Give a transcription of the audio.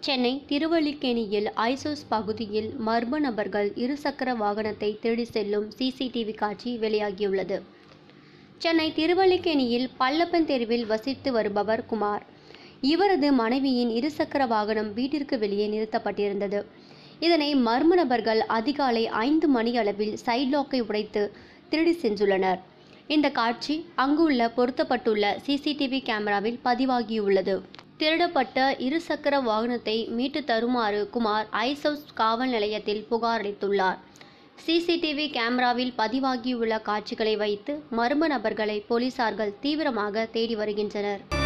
சென்னை திருவல்லிக்கேணியில் ஐசோஸ் பகுதியில் மர்ம நபர்கள் இருசக்கர வாகனத்தை திருடி செல்லும் சிசிடிவி காட்சி வெளியாகியுள்ளது சென்னை திருவல்லிக்கேணியில் பல்லப்பன் தெருவில் வசித்து வருபவர் குமார் இவரது மனைவியின் இருசக்கர வாகனம் வீட்டிற்கு வெளியே நிறுத்தப்பட்டிருந்தது இதனை மர்ம நபர்கள் அதிகாலை ஐந்து மணி அளவில் சைட்லாக்கை உடைத்து திருடி சென்றுள்ளனர் இந்த காட்சி அங்குள்ள பொருத்தப்பட்டுள்ள சிசிடிவி கேமராவில் பதிவாகியுள்ளது திருடப்பட்ட இருசக்கர வாகனத்தை மீட்டு தருமாறு குமார் ஐசவுஸ் காவல் நிலையத்தில் புகார் அளித்துள்ளார் சிசிடிவி கேமராவில் பதிவாகியுள்ள காட்சிகளை வைத்து மர்ம நபர்களை போலீசார்கள் தீவிரமாக தேடி வருகின்றனர்